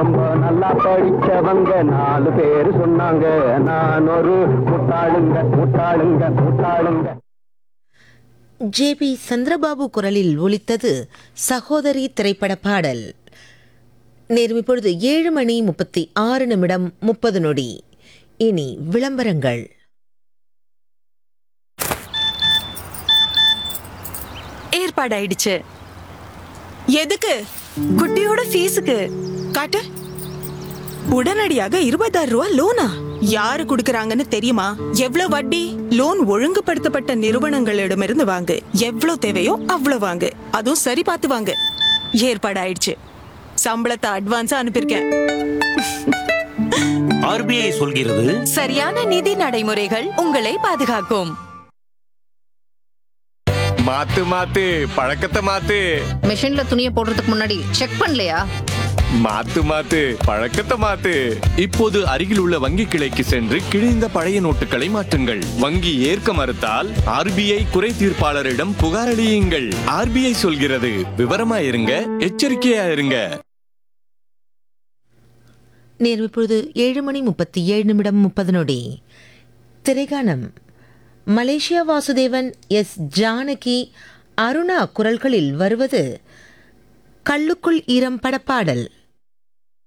ரொம்ப நல்லா படிச்சவங்க நாலு பேர் சொன்னாங்க நான் ஒரு முட்டாளுங்க முட்டாளுங்க முட்டாளுங்க ஜே பி சந்திரபாபு குரலில் ஒலித்தது சகோதரி திரைப்பட பாடல் நேரம் இப்பொழுது ஏழு மணி முப்பத்தி ஆறு நிமிடம் முப்பது நொடி இனி விளம்பரங்கள் ஏற்பாடாயிடுச்சு எதுக்கு குட்டியோட ஃபீஸுக்கு காட்டு உடனடியாக இருபதாயிரம் ரூபாய் லோனா யாரு குடுக்கறாங்கன்னு தெரியுமா எவ்வளவு வட்டி லோன் ஒழுங்குபடுத்தப்பட்ட நிறுவனங்களிடமிருந்து வாங்கு எவ்வளவு தேவையோ அவ்வளவு வாங்கு அதுவும் சரி பார்த்து வாங்கு ஏற்பாடு ஆயிடுச்சு சம்பளத்தை அட்வான்ஸா அனுப்பியிருக்கேன் ஆர்பிஐ சொல்கிறது சரியான நிதி நடைமுறைகள் உங்களை பாதுகாக்கும் மாத்து மாத்து பழக்கத்தை மாத்து மிஷின்ல துணியை போடுறதுக்கு முன்னாடி செக் பண்ணலையா மாத்து மாத்து பழக்கத்தை மாத்து இப்போது அருகில் உள்ள வங்கி கிளைக்கு சென்று கிழிந்த பழைய நோட்டுகளை மாற்றுங்கள் வங்கி ஏற்க மறுத்தால் ஆர்பிஐ குறை தீர்ப்பாளரிடம் புகாரளியுங்கள் ஆர்பிஐ சொல்கிறது விவரமா இருங்க எச்சரிக்கையா இருங்க நேரம் இப்பொழுது ஏழு மணி முப்பத்தி ஏழு நிமிடம் முப்பது நொடி திரைகானம் மலேசியா வாசுதேவன் எஸ் ஜானகி அருணா குரல்களில் வருவது கள்ளுக்குள் ஈரம் படப்பாடல்